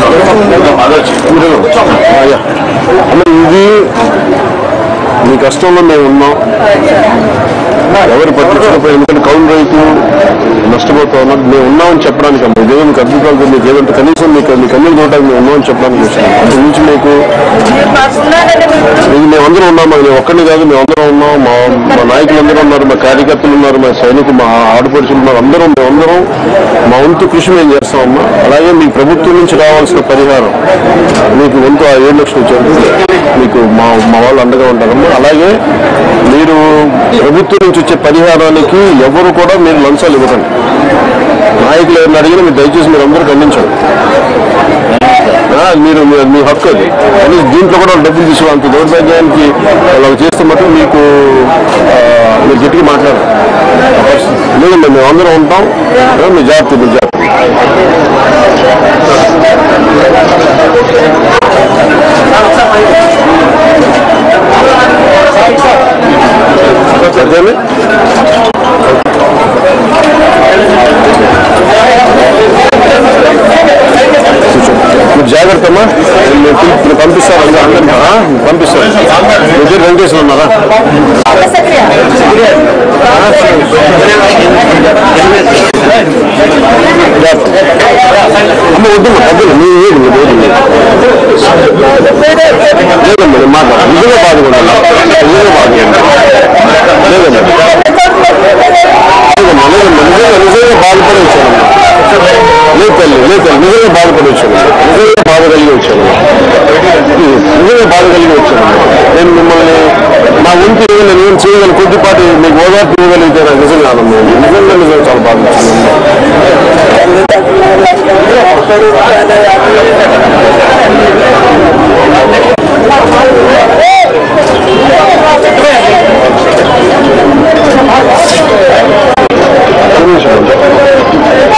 అయ్యా అమ్మ, ఇది మీ కష్టంలో మేము ఉన్నాం ఎవరు పట్టించుకోకపోయి ఎందుకంటే కౌలు రైతు నష్టపోతా ఉన్నారు మేము ఉన్నామని చెప్పడానికి అమ్మ ఇదేదో మీకు అద్భుతాలు మీకు ఏదంటే కనీసం మీకు మీ కన్నీళ్ళు చూడడానికి మేము ఉన్నామని చెప్పడానికి వచ్చాను అంతకు మించి మీకు ఇది మేమందరం ఉన్నాం నేను ఒక్కడిని కాదు మేమందరం ఉన్నాం మా మా నాయకులు అందరూ ఉన్నారు మా కార్యకర్తలు ఉన్నారు మా సైనికులు మా ఆడపడుచులు ఉన్నారు అందరం మేమందరం మా వంతు కృషి మేము చేస్తామమ్మా అలాగే మీ ప్రభుత్వం నుంచి రావాల్సిన పరిహారం మీకు వంతు ఆ ఏడు లక్షలు వచ్చారు మీకు మా మా వాళ్ళు అండగా ఉంటారమ్మా అలాగే మీరు ప్రభుత్వం నుంచి వచ్చే పరిహారానికి ఎవరు కూడా మీరు లంచాలు ఇవ్వకండి నాయకులు ఎవరిని అడిగినా మీరు దయచేసి మీరు అందరూ ఖండించండి ఆ, మీరు మీ- మీ హక్కు అది కానీ దీంట్లో కూడా వాళ్ళు డబ్బులు తీసుకోవాలి అంత దౌర్భాగ్యానికి వాళ్ళు చేస్తే మటుకు మీకు ఆ, మీరు గట్టిగా మాట్లాడారు లేదండి మేము అందరం ఉంటాం ఆ, మీ జాగ్రత్త మీ జాగ్రత్త అదేలే మీరు జాగ్రత్త అమ్మా మీరు పిలి- మీరు పంపిస్తారు అందరూ అందరినీ, ఆ? పంపిస్తారు మీ దగ్గర వెంకటేశ్వర ఉన్నారా అమ్మ వద్దు వద్దు మీ ఏది మీ ఏది లేదమ్మా నేను మాట్లాడు నిజంగా బాధపడాలి నిజంగా బాధపడాలి లేదమ్మా లేదమ్మా లేదమ్మా నిజంగా నిజంగా బాధపడి వచ్చానమ్మా లేదు తల్లి లేదు తల్లి నిజంగా బాధపడి వచ్చాను నిజంగా బాధ కలిగి వచ్చాను నిజంగా బాధ కలిగి వచ్చాను నేను మిమ్మల్ని నా వంతు ఏదో నేను ఏం చేయగలను కొద్దిపాటి మీకు ఓదార్పు ఇవ్వగలిగితే నాకు నిజంగా ఆనందం నిజంగా నిజంగా చాలా బాధ వచ్చింది ఒక్క నిమిషం ఉండు.